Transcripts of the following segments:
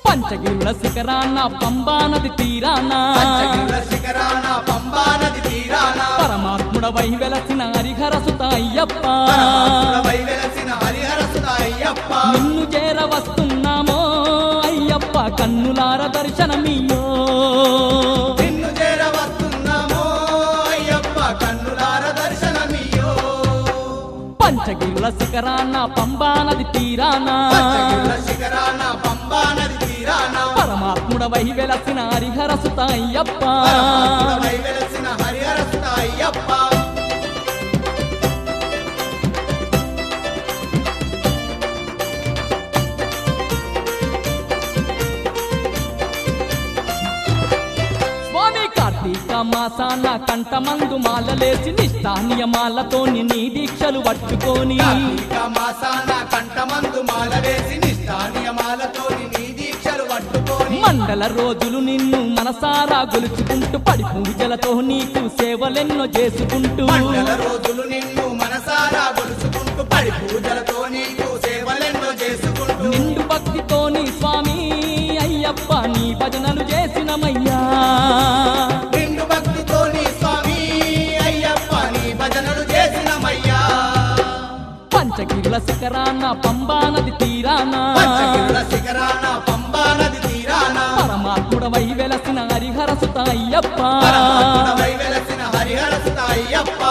పంచగిరుల శిఖరాన పంబా నది తీరాన పంచగిరుల శిఖరాన పంబా నది తీరాన పరమాత్ముడవై వెలసిన హరిహరసుత అయ్యప్ప పరమాత్ముడవై వెలసిన హరిహర సుత అయ్యప్ప నిన్ను చేర వస్తున్నామో అయ్యప్ప కన్నులార దర్శనమియో నిన్ను చేర వస్తున్నామో అయ్యప్ప కన్నులార దర్శనమియో పంచగిరుల శిఖరాన పంబా నది తీరాన పంచగిరుల శిఖరాన పంబా నది తీరాన పరమాత్ముడవై వెలసిన హరిహరసుత అయ్యప్ప పరమాత్ముడవై వెలసిన హరిహర సుత అయ్యప్ప స్వామి కార్తీక మాసాన కంఠమందు మాలలేసి నిష్ఠా నియమాలతోని నీ దీక్షలు పట్టుకొని కార్తీక మాసాన కంఠమందు మాల వేసి నిష్ఠా నియమాలతోని నీ దీక్షలు పట్టుకొని మండల రోజులు నిన్ను మనసారా గొలుచుకుంటూ పడి పూజలతో నీకు సేవలెన్నో చేసుకుంటూ మండల రోజులు నిన్ను మనసారా గొలుసుకుంటూ పడి పూజలతో నీకు సేవలెన్నో చేసుకుంటూ నిండు భక్తితోని స్వామి అయ్యప్ప నీ భజనలు చేసినమయ్యా నిండు భక్తితో నీ స్వామి అయ్యప్ప నీ భజనలు చేసినమయ్యా పంచగిరుల శిఖరాన పంబా నది తీరాన పంచగిరుల శిఖరాన పంబా నది తీరాన పరమాత్ముడవై వెలసిన హరిహరసుత అయ్యప్ప పరమాత్ముడవై వెలసిన హరిహర సుత అయ్యప్ప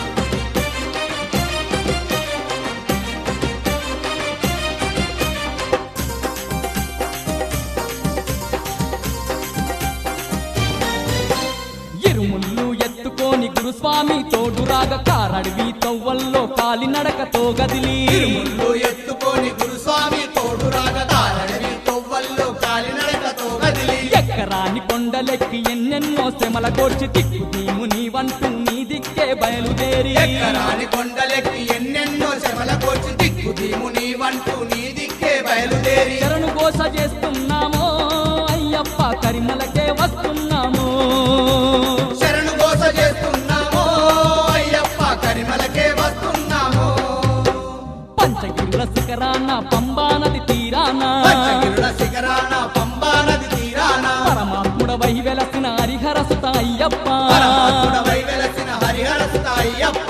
ఇరుముళ్ళు ఎత్తుకొని గురుస్వామి తోడురాగ కారడివి తవ్వల్లో కాలినడకతో గదిలి తిరుముళ్ళు ఎత్తుకొని గురుస్వామి తోడు రాగదారడవి తొవ్వల్లో కాలినడకతో కదిలి ఎక్కరాని కొండలెక్కి ఎన్నెన్నో శ్రమల కోర్చి దిక్కు నీము నీవంటూ నీ దిక్కే బయలుదేరి ఎక్కరాని కొండలెక్కి ఎన్నెన్నో శమల కోర్చి దిక్కు దీము నీవంటూ నీ దిక్కే బయలుదేరి శరణు గోస చేస్తున్నామో అయ్యప్ప కరిమలకే వస్తున్నాము శరణు గోస చేస్తున్నామో అయ్యప్ప కరిమలకే వస్తున్నామో పంచగిరుల శిఖరాన పంబా నది తీరాన పంచగిరుల శిఖరాన పంబా నది తీరాన పరమాత్ముడవై వెలసిన హరిహరసుత అయ్యప్ప పరమాత్ముడవై వెలసిన హరిహర సుత అయ్యప్ప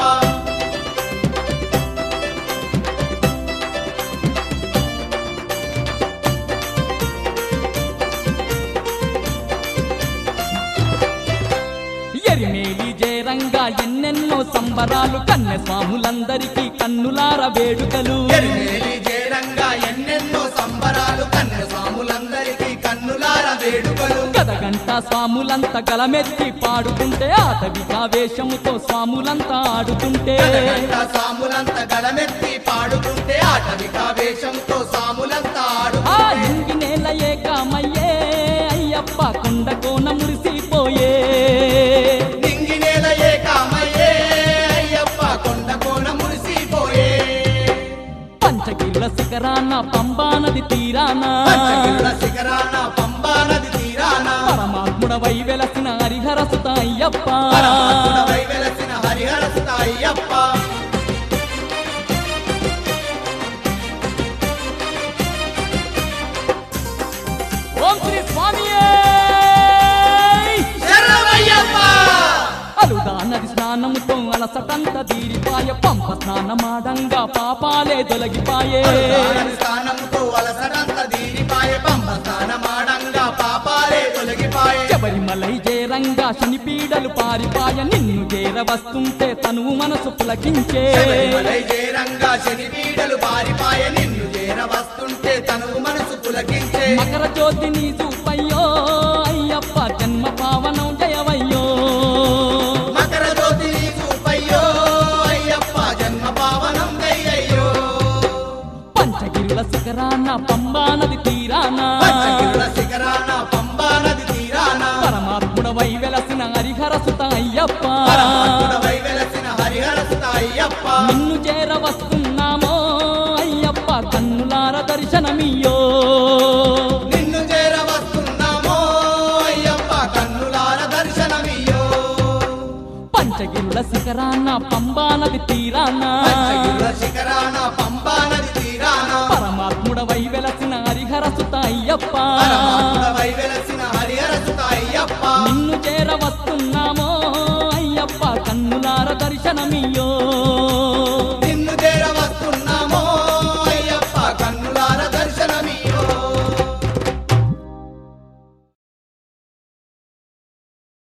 ఎరిమేలి జయరంగా ఎన్నెన్నో సంబరాలు కన్నె స్వాములందరికీ కన్నులార వేడుకలు ఎరుమేలి జయరంగా ఎన్నెన్నో సంబరాలు కన్య స్వాములందరికీ కన్నులార వేడుకలు గదగంట స్వాములంతా గలమెత్తి పాడుకుంటే ఆటవిక వేషముతో స్వాములంతా ఆడుతుంటే గదగంట సాములంత గలమెత్తి పాడుకుంటే ఆటవిక వేషంతో సాములంతా ఆ ఆడుకుంటే ఇంగి నేల ఏకామయ్యే అయ్యప్ప కొండ కోన మురిసిపోయే నింగి నేల ఏకామయ్యే అయ్యప్ప కొండ కోన మురిసిపోయే పంచగిరుల శిఖరాన పంబా నది తీరాన పంచగిరుల శిఖరాన పంబా నది తీరాన పరమాత్ముడవై వెలసిన హరిహరసుత అయ్యప్ప పరమాత్ముడవై వెలసిన హరిహర సుత అయ్యప్ప ఓం శ్రీ స్వామియే శరణమయ్యప్ప అలుదా నది స్నానముతో అలసటంత తీరిపాయ పంప స్నానమాడంగా పాపాలే తొలగిపాయే అరుణాని స్థానంతో అలసటంత దీనిపాయ పంప స్థానమాడంగా పాపాలే తొలగిపాయ శబరిమలై జేరంగా శని పీడలు పారిపాయ నిన్ను చేర వస్తుంటే తనువు మనసు పులకించే శబరిమలై జయరంగా శని పీడలు పారిపాయ నిన్ను చేర వస్తుంటే తనువు మనసు పులకించే మకర జ్యోతి నీ చూపయ్యో అయ్యప్ప జన్మ పావనం జయవయ్యో మకర జ్యోతి నీ చూపయ్యో అయ్యప్ప జన్మ పావనం దయ్యయ్యో పంచగిరుల శిఖరాన పంబా నది తీరాన పంచగిరుల శిఖరాన పంబా నది తీరాన పరమాత్ముడవై వెలసిన హరిహరసుత అయ్యప్ప పరమాత్ముడవై వెలసిన హరిహర సుత అయ్యప్ప నిన్ను చేర వస్తున్నామో అయ్యప్ప కన్నులార దర్శనమియ్యో నిన్ను చేర వస్తున్నామో అయ్యప్ప కన్నులార దర్శనమియ్యో పంచగిరుల శిఖరాన పంబా నది తీరాన పంచగిరుల శిఖరాన పంబా నది తీరాన పరమాత్ముడవై వెలసిన హరిహర సుత అయ్యప్ప పరమాత్ముడవై వెలసిన హరిహర సుత అయ్యప్ప నిన్ను చేరవస్తు